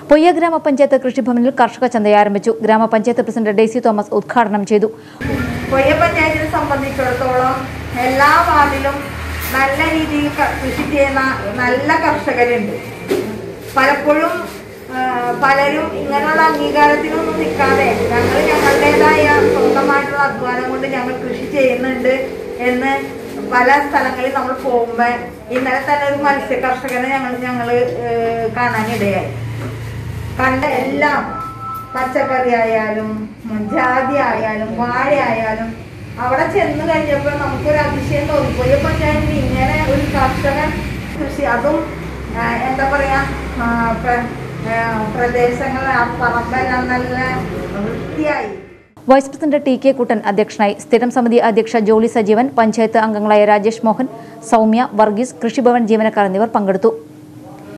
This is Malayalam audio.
പൊയ്യ ഗ്രാമപഞ്ചായത്ത് കൃഷിഭവനിൽ കർഷക ചന്ത ആരംഭിച്ചു ഗ്രാമപഞ്ചായത്ത് പ്രസിഡന്റ് ഡെയ്സി തോമസ് ഉദ്ഘാടനം ചെയ്തു കൊയ്യ പഞ്ചായത്തിനെ സംബന്ധിച്ചിടത്തോളം എല്ലാ വാർഡിലും നല്ല രീതിയിൽ ക- കൃഷി ചെയ്യുന്ന നല്ല കർഷകരുണ്ട് പലപ്പോഴും ആ, പലരും ഇങ്ങനെയുള്ള അംഗീകാരത്തിനൊന്നും നിൽക്കാതെ ഞങ്ങൾ ഞങ്ങളുടേതായ സ്വന്തമായിട്ടുള്ള അധ്വാനം കൊണ്ട് ഞങ്ങൾ കൃഷി ചെയ്യുന്നുണ്ട് എന്ന് പല സ്ഥലങ്ങളിൽ നമ്മൾ പോകുമ്പോൾ ഇന്നലെ തന്നെ ഒരു മത്സ്യ കർഷകനെ ഞങ്ങൾ ഞങ്ങൾ കാണാനിടയായി കണ്ട എല്ലാം പച്ചക്കറി ആയാലും ജാതി ആയാലും വാഴ ആയാലും അവിടെ ചെന്ന് കഴിഞ്ഞപ്പോൾ നമുക്കൊരു അതിശയം തോന്നിപ്പോയി പഞ്ചായത്തിൽ ഇങ്ങനെ ഒരു കർഷകൻ കൃഷി അതും ആ, എന്താ പറയാ ആ, പ്ര- ആ, പ്രദേശങ്ങൾ ആ പറമ്പെല്ലാം നല്ല വൃത്തിയായി vice president T K Kuttan അധ്യക്ഷനായി സ്ഥിരം സമിതി അധ്യക്ഷ ജോളി സജീവൻ പഞ്ചായത്ത് അംഗങ്ങളായ രാജേഷ് മോഹൻ സൗമ്യ വർഗീസ് കൃഷിഭവൻ ജീവനക്കാർ എന്നിവർ പങ്കെടുത്തു